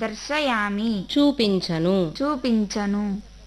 దర్శయామి చూపించను చూపించను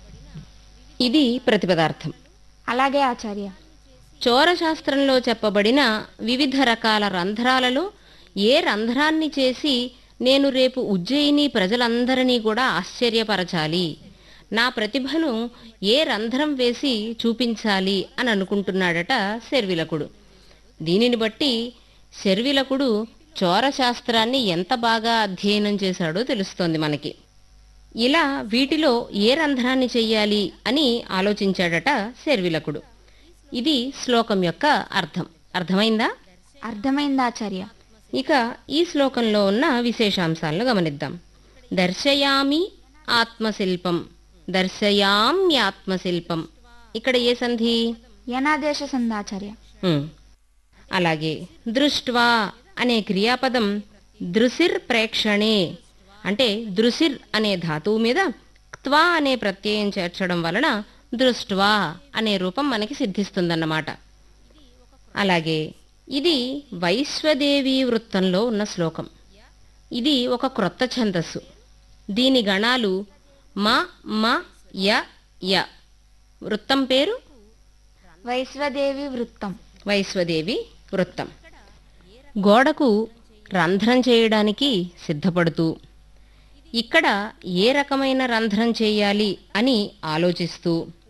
ఇది ప్రతిపదార్థం అలాగే ఆచార్య చోరశాస్త్రంలో చెప్పబడిన వివిధ రకాల రంధ్రాలలో ఏ రంధ్రాన్ని చేసి నేను రేపు ఉజ్జయిని ప్రజలందరినీ కూడా ఆశ్చర్యపరచాలి నా ప్రతిభను ఏ రంధ్రం వేసి చూపించాలి అని అనుకుంటున్నాడట శర్విలకుడు దీనిని బట్టి శర్విలకుడు చోరశాస్త్రాన్ని ఎంత బాగా అధ్యయనం చేశాడో తెలుస్తోంది మనకి ఇలా వీటిలో ఏ రంధ్రాన్ని చెయ్యాలి అని ఆలోచించాడట శర్విలకుడు ఇది శ్లోకం యొక్క అర్థం అర్థమైందా అర్థమైంది ఆచార్య ఇక ఈ శ్లోకంలో ఉన్న విశేషాంశాలను గమనిద్దాం దర్శయామి ఆత్మశిల్పం దర్శయామ్యాత్మశిల్పం ఇక్కడ ఏ సంధి యనాదేశ సందాచార్య ఉమ్. అలాగే దృష్ట్వా అనే క్రియాపదం దృసిర్ ప్రేక్షణే అంటే దృసిర్ అనే ధాతువు మీద క్త్వా అనే ప్రత్యయం చేర్చడం వలన దృష్ట్వా అనే రూపం మనకి సిద్ధిస్తుందన్నమాట అలాగే ఇది వైశ్వదేవి వృత్తంలో ఉన్న శ్లోకం ఇది ఒక క్రొత్త ఛందస్సు దీని గణాలు మ మ య య వృత్తం పేరు వైశ్వదేవి వృత్తం వైశ్వదేవి వృత్తం గోడకు రంధ్రం చేయడానికి సిద్ధపడుతూ ఇక్కడ ఏ రకమైన రంధ్రం చేయాలి అని ఆలోచిస్తూ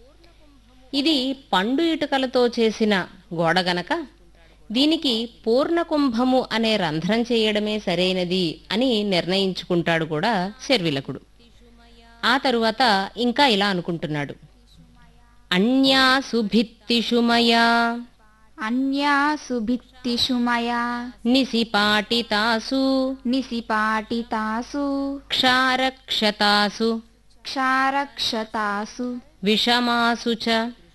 ఇది పండు ఇటుకలతో చేసిన గోడ గనక దీనికి పూర్ణకుంభము అనే రంధ్రం చేయడమే సరైనది అని నిర్ణయించుకుంటాడు కూడా శర్విలకుడు ఆ తరువాత ఇంకా ఇలా అనుకుంటున్నాడు అన్యాసు భిత్తిషు మయా అన్యాసు భిత్తిషు మయా నిసిపాటితాసు నిసిపాటితాసు క్షారక్షతాసు క్షారక్షతాసు విషమాసు చ